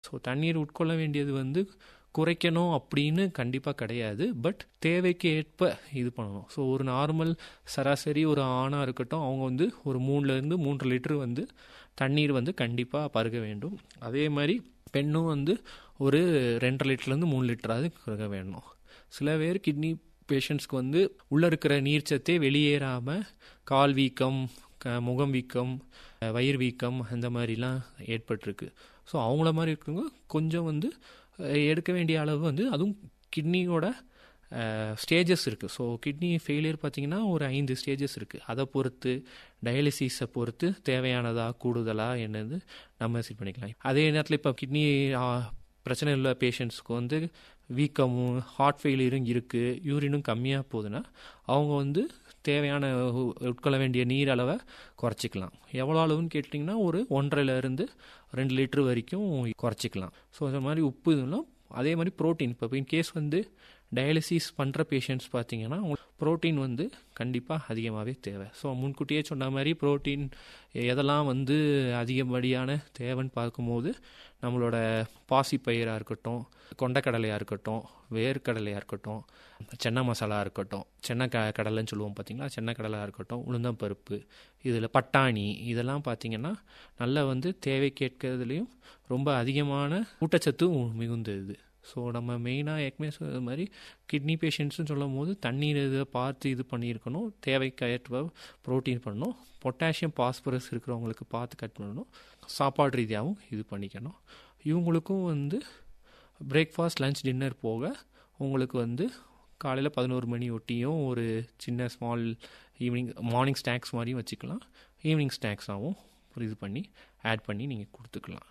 so தண்ணீர் உட்கொள்ள வேண்டியது வந்து குறைக்கணும் அப்படின்னு கண்டிப்பாக கிடையாது பட் தேவைக்கு ஏற்ப இது பண்ணணும் ஸோ ஒரு நார்மல் சராசரி ஒரு ஆணாக இருக்கட்டும் அவங்க வந்து ஒரு மூணுலேருந்து மூன்று லிட்டர் வந்து தண்ணீர் வந்து கண்டிப்பாக பருக வேண்டும் அதே மாதிரி பெண்ணும் வந்து ஒரு ரெண்டரை லிட்டர்லேருந்து மூணு லிட்டராவது பருக வேணும் சில பேர் கிட்னி பேஷண்ட்ஸ்க்கு வந்து உள்ளே இருக்கிற நீர்ச்சத்தே வெளியேறாமல் கால் வீக்கம் க முகம் வீக்கம் வயிறு வீக்கம் அந்த மாதிரிலாம் ஏற்பட்டிருக்கு ஸோ அவங்கள மாதிரி இருக்கவங்க கொஞ்சம் வந்து எடுக்க வேண்டிய அளவு வந்து அதுவும் கிட்னியோட ஸ்டேஜஸ் இருக்குது ஸோ கிட்னி ஃபெயிலியர் பார்த்திங்கன்னா ஒரு ஐந்து ஸ்டேஜஸ் இருக்குது அதை பொறுத்து டயாலிசிஸை பொறுத்து தேவையானதாக கூடுதலாக என்னது நம்ம செட் பண்ணிக்கலாம் அதே நேரத்தில் இப்போ கிட்னி பிரச்சனை உள்ள பேஷண்ட்ஸ்க்கு வந்து வீக்கமும் ஹார்ட் ஃபெயிலியரும் இருக்குது யூரினும் கம்மியாக போகுதுன்னா அவங்க வந்து தேவையான உட்கொள்ள வேண்டிய நீர் அளவை குறைச்சிக்கலாம் எவ்வளோ அளவுன்னு கேட்டிங்கன்னா ஒரு ஒன்றரைலேருந்து ரெண்டு லிட்ரு வரைக்கும் குறைச்சிக்கலாம் ஸோ அந்த மாதிரி உப்பு இதெல்லாம் அதே மாதிரி ப்ரோட்டீன் இப்போ இன் கேஸ் வந்து டயாலிசிஸ் பண்ணுற பேஷண்ட்ஸ் பார்த்தீங்கன்னா ப்ரோட்டீன் வந்து கண்டிப்பாக அதிகமாகவே தேவை ஸோ முன்கூட்டியே சொன்ன மாதிரி ப்ரோட்டீன் எதெல்லாம் வந்து அதிகப்படியான தேவைன்னு பார்க்கும்போது நம்மளோட பாசிப்பயிராக இருக்கட்டும் கொண்டக்கடலையாக இருக்கட்டும் வேர்க்கடலையாக இருக்கட்டும் சென்னை மசாலா இருக்கட்டும் சென்னை க கடலைன்னு சொல்லுவோம் பார்த்தீங்களா சென்னை கடலாக இருக்கட்டும் உளுந்தம்பருப்பு இதில் பட்டாணி இதெல்லாம் பார்த்திங்கன்னா நல்லா வந்து தேவை கேட்கறதுலேயும் ரொம்ப அதிகமான ஊட்டச்சத்து மிகுந்தது ஸோ நம்ம மெயினாக ஏற்கனவே சொன்ன மாதிரி கிட்னி பேஷண்ட்ஸ்னு சொல்லும் போது தண்ணீர் இதை பார்த்து இது பண்ணியிருக்கணும் தேவைக்கு ஏற்ப ப்ரோட்டீன் பண்ணணும் பொட்டாசியம் பாஸ்பரஸ் இருக்கிறவங்களுக்கு பார்த்து கட் பண்ணணும் சாப்பாடு ரீதியாகவும் இது பண்ணிக்கணும் இவங்களுக்கும் வந்து பிரேக்ஃபாஸ்ட் லன்ச் டின்னர் போக உங்களுக்கு வந்து காலையில் பதினோரு மணி ஒட்டியும் ஒரு சின்ன ஸ்மால் ஈவினிங் மார்னிங் ஸ்நாக்ஸ் மாதிரியும் வச்சுக்கலாம் ஈவினிங் ஸ்நாக்ஸாகவும் இது பண்ணி ஆட் பண்ணி நீங்கள் கொடுத்துக்கலாம்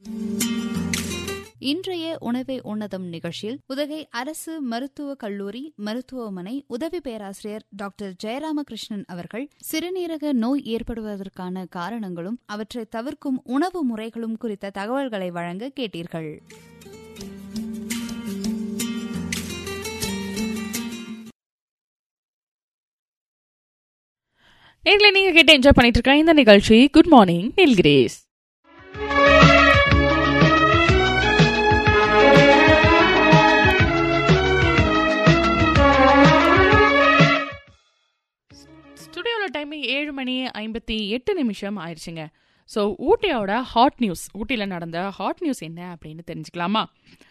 இன்றைய உணவை உன்னதம் நிகழ்ச்சியில் உதகை அரசு மருத்துவக் கல்லூரி மருத்துவமனை உதவி பேராசிரியர் டாக்டர் ஜெயராமகிருஷ்ணன் அவர்கள் சிறுநீரக நோய் ஏற்படுவதற்கான காரணங்களும் அவற்றை தவிர்க்கும் உணவு முறைகளும் குறித்த தகவல்களை வழங்க கேட்டீர்கள் நேர்களை நீங்க கேட்டு என்ஜாய் பண்ணிட்டு இருக்க இந்த நிகழ்ச்சி குட் மார்னிங் நில்கிரேஸ் ஸ்டுடியோவில் டைமிங் ஏழு மணி ஐம்பத்தி எட்டு நிமிஷம் ஆயிடுச்சுங்க ஸோ ஊட்டியோட ஹாட் நியூஸ் ஊட்டியில் நடந்த ஹாட் நியூஸ் என்ன அப்படின்னு தெரிஞ்சுக்கலாமா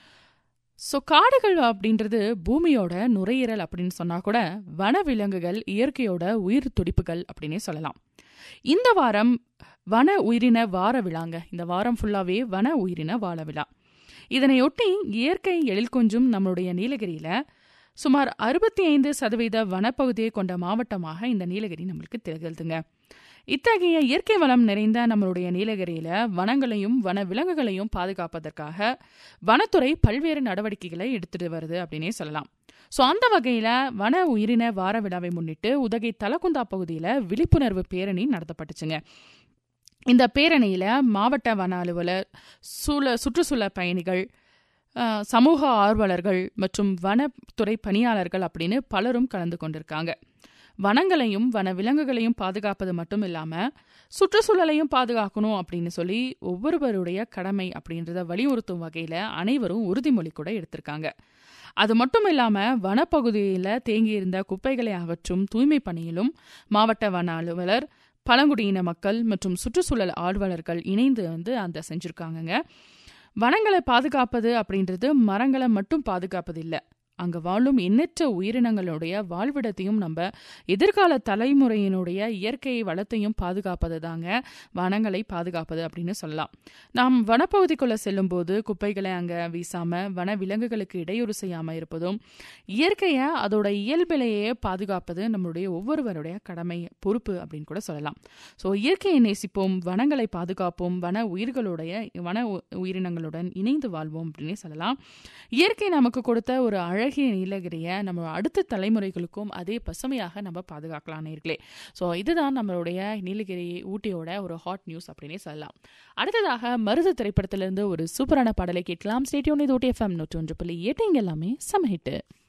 ஸோ காடுகள் அப்படின்றது பூமியோட நுரையீரல் அப்படின்னு சொன்னால் கூட வனவிலங்குகள் இயற்கையோட உயிர் துடிப்புகள் அப்படின்னே சொல்லலாம் இந்த வாரம் வன உயிரின வார விழாங்க இந்த வாரம் ஃபுல்லாகவே வன உயிரின வார விழா இதனையொட்டி இயற்கை எழில் கொஞ்சம் நம்மளுடைய நீலகிரியில் சுமார் அறுபத்தி ஐந்து சதவீத வனப்பகுதியை கொண்ட மாவட்டமாக இந்த நீலகிரி நம்மளுக்கு திகழ்துங்க இத்தகைய இயற்கை வளம் நிறைந்த நம்மளுடைய நீலகிரியில வனங்களையும் வன விலங்குகளையும் பாதுகாப்பதற்காக வனத்துறை பல்வேறு நடவடிக்கைகளை எடுத்துட்டு வருது அப்படின்னே சொல்லலாம் ஸோ அந்த வகையில் வன உயிரின வார விழாவை முன்னிட்டு உதகை தலக்குந்தா பகுதியில் விழிப்புணர்வு பேரணி நடத்தப்பட்டுச்சுங்க இந்த பேரணியில் மாவட்ட வன அலுவலர் சூழ சுற்றுச்சூழல் பயணிகள் சமூக ஆர்வலர்கள் மற்றும் வனத்துறை பணியாளர்கள் அப்படின்னு பலரும் கலந்து கொண்டிருக்காங்க வனங்களையும் வன விலங்குகளையும் பாதுகாப்பது மட்டும் இல்லாமல் சுற்றுச்சூழலையும் பாதுகாக்கணும் அப்படின்னு சொல்லி ஒவ்வொருவருடைய கடமை அப்படின்றத வலியுறுத்தும் வகையில் அனைவரும் உறுதிமொழி கூட எடுத்திருக்காங்க அது மட்டும் இல்லாமல் வனப்பகுதியில் தேங்கியிருந்த குப்பைகளை அகற்றும் தூய்மை பணியிலும் மாவட்ட வன அலுவலர் பழங்குடியின மக்கள் மற்றும் சுற்றுச்சூழல் ஆர்வலர்கள் இணைந்து வந்து அந்த செஞ்சுருக்காங்கங்க வனங்களை பாதுகாப்பது அப்படின்றது மரங்களை மட்டும் பாதுகாப்பது இல்லை அங்கே வாழும் எண்ணற்ற உயிரினங்களுடைய வாழ்விடத்தையும் நம்ம எதிர்கால தலைமுறையினுடைய இயற்கை வளத்தையும் பாதுகாப்பது தாங்க வனங்களை பாதுகாப்பது அப்படின்னு சொல்லலாம் நாம் வனப்பகுதிக்குள்ளே செல்லும்போது குப்பைகளை அங்கே வீசாமல் வன விலங்குகளுக்கு இடையூறு செய்யாமல் இருப்பதும் இயற்கையை அதோட இயல்பிலேயே பாதுகாப்பது நம்மளுடைய ஒவ்வொருவருடைய கடமை பொறுப்பு அப்படின்னு கூட சொல்லலாம் ஸோ இயற்கையை நேசிப்போம் வனங்களை பாதுகாப்போம் வன உயிர்களுடைய வன உயிரினங்களுடன் இணைந்து வாழ்வோம் அப்படின்னே சொல்லலாம் இயற்கை நமக்கு கொடுத்த ஒரு அழ அழகிய நீலகிரியை நம்ம அடுத்த தலைமுறைகளுக்கும் அதே பசுமையாக நம்ம பாதுகாக்கலாம் நேர்களே ஸோ இதுதான் நம்மளுடைய நீலகிரி ஊட்டியோட ஒரு ஹாட் நியூஸ் அப்படின்னே சொல்லலாம் அடுத்ததாக மருது திரைப்படத்திலிருந்து ஒரு சூப்பரான பாடலை கேட்கலாம் ஸ்டேடியோன் இது ஊட்டி எஃப்எம் நூற்றி ஒன்று புள்ளி எட்டு இங்கே எல்லாமே சமஹிட்டு